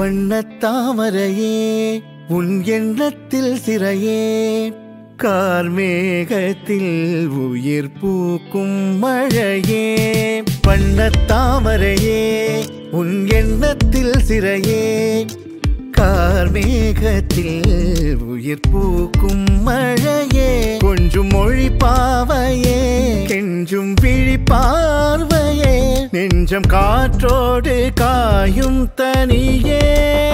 வண்ணத்தாமரையே உன் எண்ணத்தில் சிறையே கார்மேகத்தில் உயிர் பூக்கும் மழையே வண்ணத்தாமரையே உன் எண்ணத்தில் சிறையே கார்மேகத்தில் உயிர் பூக்கும் மழையே கொஞ்சம் மொழி பாவையே கெஞ்சும் விழி பார்வையே நெஞ்சம் காற்றோடு காயும் தனியே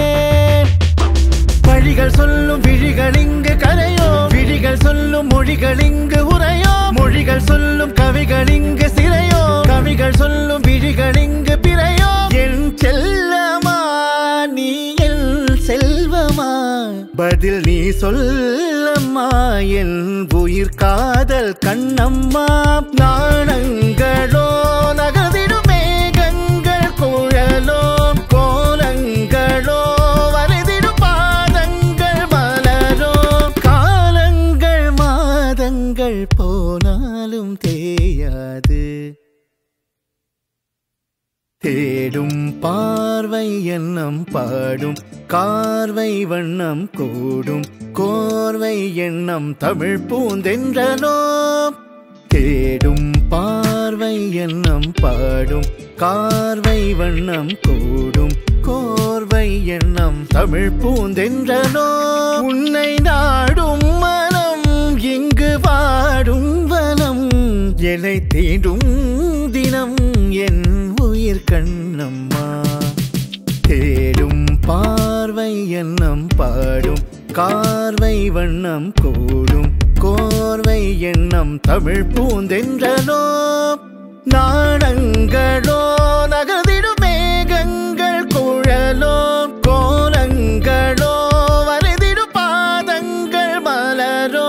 வழிகள் சொல்லும் விழிகள் இங்கு கரையோ விழிகள் சொல்லும் மொழிகள் இங்கு உரையோ மொழிகள் சொல்லும் கவிகள் இங்கு சிறையோ கவிகள் சொல்லும் விழிகள் இங்கு பிறையோ என் செல்லமா நீ என் செல்வமா பதில் நீ சொல்லம்மா என் உயிர் காதல் கண்ணம்மா நாணங்களோ நகர்ந்திடும் மேகங்கள் குழலோ கோலங்களோ வரைதிடும் பாதங்கள் மலரோ காலங்கள் மாதங்கள் போனாலும் தேயாது தேடும் பார்வை எண்ணம் பாடும் கார்வை வண்ணம் கூடும் கோர்வை எண்ணம் தமிழ் பூந்தென்றனோ தேடும் பார்வை எண்ணம் பாடும் கார்வை வண்ணம் கூடும் கோர்வை எண்ணம் தமிழ் பூந்தென்றனோ உன்னை நாடும் மனம் இங்கு வாடும் வனம் என்னை தீண்டும் தினம் என் உயிர் கண்ணம்மா தேடும் பார்வை எண்ணம் பாடும் கார்வை வண்ணம் கூடும் கோர்வை எண்ணம் தமிழ் பூந்தென்றனோ நாணங்களோ நகர்ந்திடும் மேகங்கள் குழலோ கோலங்களோ வரைதிடும் பாதங்கள் மலரோ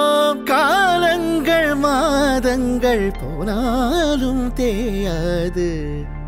காலங்கள் மாதங்கள் போனாலும் தேயாது